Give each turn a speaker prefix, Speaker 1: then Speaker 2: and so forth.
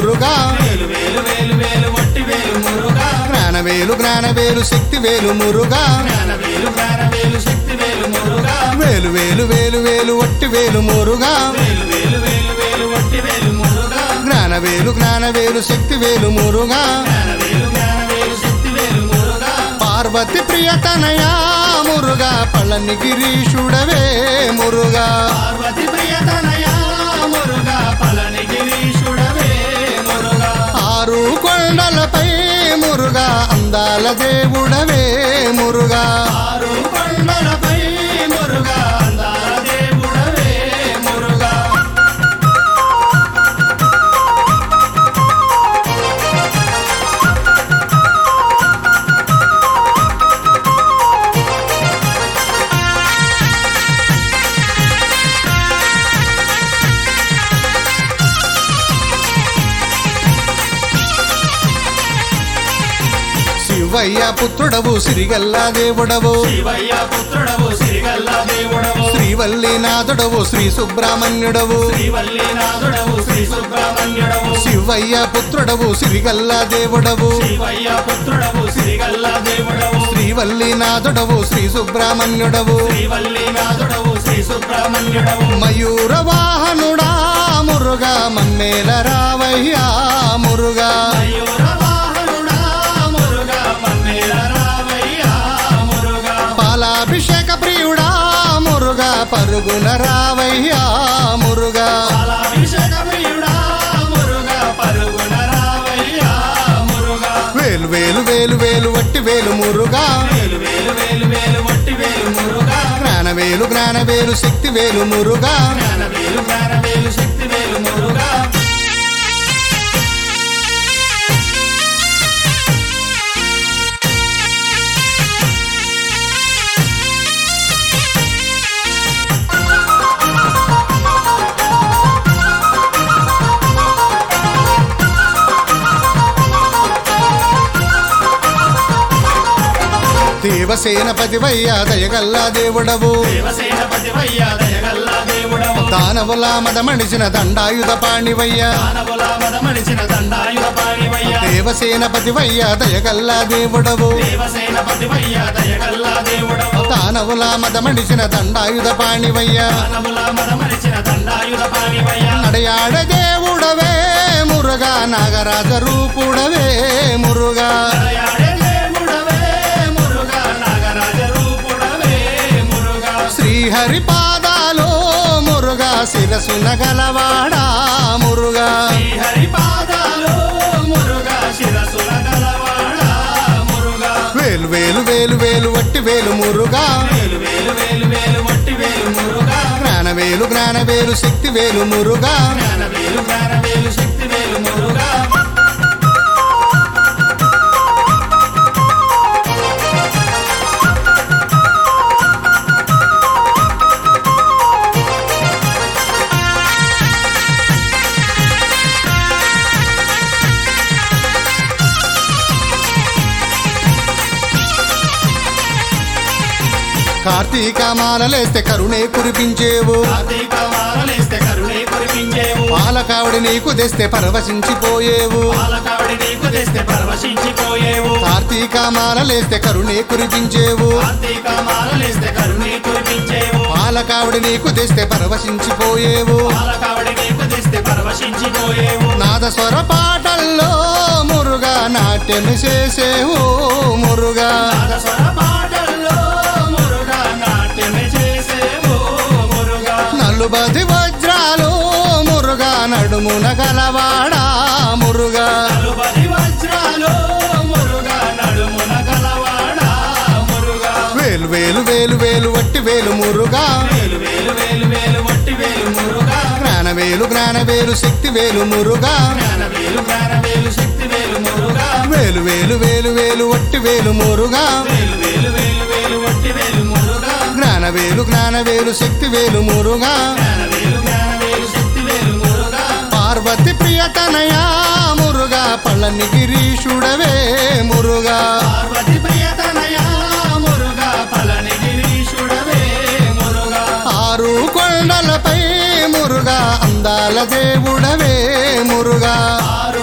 Speaker 1: మురుగా
Speaker 2: వేలు వేలు వేలు వేలు వట్టి వేలు మురుగా
Speaker 1: జ్ఞానవేలు జ్ఞానవేలు శక్తి వేలు మురుగా
Speaker 2: జ్ఞాన వేలు జ్ఞాన వేలు శక్తి వేలు మురుగా
Speaker 1: వేలు వేలు వేలు వేలు వట్టి వేలు మురుగా
Speaker 2: వేలు వేలు వేలు వేలు వట్టి వేలు మురుగా
Speaker 1: జ్ఞానవేలు జ్ఞానవేలు శక్తి వేలు మురుగా
Speaker 2: జ్ఞాన వేలు జ్ఞాన వేలు శక్తి వేలు మురుగా
Speaker 1: పార్వతి ప్రియతనయా మురుగా పళని గిరీషుడవే మురుగా
Speaker 2: పార్వతి ప్రియతనయా మురుగా పళని గిరీశుడవే మురుగా
Speaker 1: ఆరు కొండలపై మురుగా అందాల దేవుడవే మురుగా
Speaker 2: ఆరు కొండలపై మురుగా అందాల దేవుడవే మురుగా
Speaker 1: శివయ్య పుత్రుడవు సిరిగల్లా దేవుడవు
Speaker 2: శివయ్య పుత్రుడవు శ్రీగల్ల దేవుడవు
Speaker 1: శ్రీవల్లినాథుడవు శ్రీ సుబ్రహ్మణ్యుడవు
Speaker 2: శ్రీవల్లినాథుడవు శ్రీ సుబ్రహ్మణ్యుడవు
Speaker 1: శివయ్య పుత్రుడవు సిరిగల్లా దేవుడవు
Speaker 2: శివయ్య పుత్రుడవు శ్రీగల్ల దేవుడవు
Speaker 1: శ్రీవల్లినాథుడవు శ్రీ సుబ్రహ్మణ్యుడవు
Speaker 2: శ్రీవల్లినాథుడవు శ్రీ సుబ్రహ్మణ్యుడవు
Speaker 1: మయూర వాహనుడా మురుగా మమ్మేల రావయ్యా మురుగా
Speaker 2: మయూర వాహనుడా మురుగా మమ్మేల రావయ్యా మురుగా
Speaker 1: పాలాభిషేక ప్రియుడా మురుగా పరుగున రావయ్యా మురుగా
Speaker 2: పాలాభిషేక ప్రియుడా మురుగా పరుగున రావయ్యా మురుగా
Speaker 1: వేలు వేలు వేలు వేలు వట్టి వేలు మురుగా
Speaker 2: వేలు వేలు వేలు వేలు వట్టి వేలు మురుగా
Speaker 1: జ్ఞానవేలు జ్ఞానవేలు శక్తి వేలు మురుగా
Speaker 2: జ్ఞాన వేలు జ్ఞాన వేలు శక్తి వేలు మురుగా
Speaker 1: దేవసేనపతివయ్యా దయగల్లా దేవుడవు
Speaker 2: దేవసేనపతివయ్యా దయగల్లా దేవుడవు
Speaker 1: దానవుల మదమణిసిన దండాయుధ పాణివయ్యా
Speaker 2: దానవుల మదమణిచిన దండాయుధ పాణివయ్యా
Speaker 1: దేవసేనపతివయ్యా దయగల్లా దేవుడవు
Speaker 2: దేవసేనపతివయ్యా దయగల్లా దేవుడవు
Speaker 1: దానవుల మదమణిసిన దండాయుధ పాణివయ్యా
Speaker 2: దానవుల మదమణిచిన దండాయుధ పాణివయ్యా
Speaker 1: నడయాడ దేవుడవే మురుగా నాగరాజ రూపుడవే మురుగా
Speaker 2: దయాడే దేవుడవే మురుగా నాగరాజ రూపుడవే మురుగా
Speaker 1: శ్రీహరి పాదాలో మురుగా శిరసున గలవాడా మురుగా
Speaker 2: శ్రీహరి పాదాలు మురుగా శిరసుల గలవాడా మురుగా
Speaker 1: వేలు వేలు వేలు వేలు వట్టి వేలు మురుగా
Speaker 2: వేలు వేలు వేలు వేలు వట్టి వేలు మురుగా
Speaker 1: జ్ఞానవేలు జ్ఞానవేలు శక్తి వేలు మురుగా
Speaker 2: జ్ఞాన వేలు జ్ఞాన వేలు శక్తి వేలు మురుగా
Speaker 1: కార్తీక మాలలేస్తే కరుణే కురిపించేవు
Speaker 2: కార్తీక మాలలేస్తే కరుణే కురిపించేవు
Speaker 1: పాలకావిడి నీకు తెస్తే పరవశించిపోయేవు
Speaker 2: పాలకావిడి నీకు తెస్తే పరవశించిపోయేవు
Speaker 1: కార్తీక మాలలేస్తే కరుణే కురిపించేవు
Speaker 2: కార్తీక మాలలేస్తే కరుణే కురిపించేవు
Speaker 1: పాలకావిడి నీకు తెస్తే పరవశించిపోయేవు
Speaker 2: పాలకావిడి నీకు తెస్తే పరవశించిపోయేవు
Speaker 1: నాద స్వర పాటల్లో మురుగా నాట్యం చేసేవు మురుగా
Speaker 2: నాదస్వర పాటల్లో మురుగా నాట్యమే చేసేవు మురుగా
Speaker 1: నలుబది వజ్రాలు మురుగా నడుమున గలవాడా మురుగా
Speaker 2: నలుబది వజ్రాలు మురుగా నడుమున గలవాడా మురుగా
Speaker 1: వేలు వేలు వేలు వేలు వట్టి వేలు మురుగా
Speaker 2: వేలు వేలు వేలు వేలు వట్టి వేలు మురుగా
Speaker 1: జ్ఞానవేలు జ్ఞానవేలు శక్తి వేలు మురుగా
Speaker 2: జ్ఞాన వేలు జ్ఞాన వేలు శక్తి వేలు మురుగా
Speaker 1: వేలు వేలు వేలు వేలు వట్టి వేలు మురుగా
Speaker 2: వేలు వేలు వేలు వేలు వట్టి వేలు మురుగా
Speaker 1: జ్ఞానవేలు జ్ఞానవేలు శక్తి వేలు మురుగా
Speaker 2: జ్ఞాన వేలు జ్ఞాన వేలు శక్తి వేలు మురుగా
Speaker 1: పార్వతి ప్రియతనయా మురుగా పళని గిరీషుడవే మురుగా
Speaker 2: పార్వతి ప్రియతనయా మురుగా పళని గిరీశుడవే మురుగా
Speaker 1: ఆరు కొండలపై మురుగా అంద అందాల దేవుడవే మురుగా
Speaker 2: ఆరు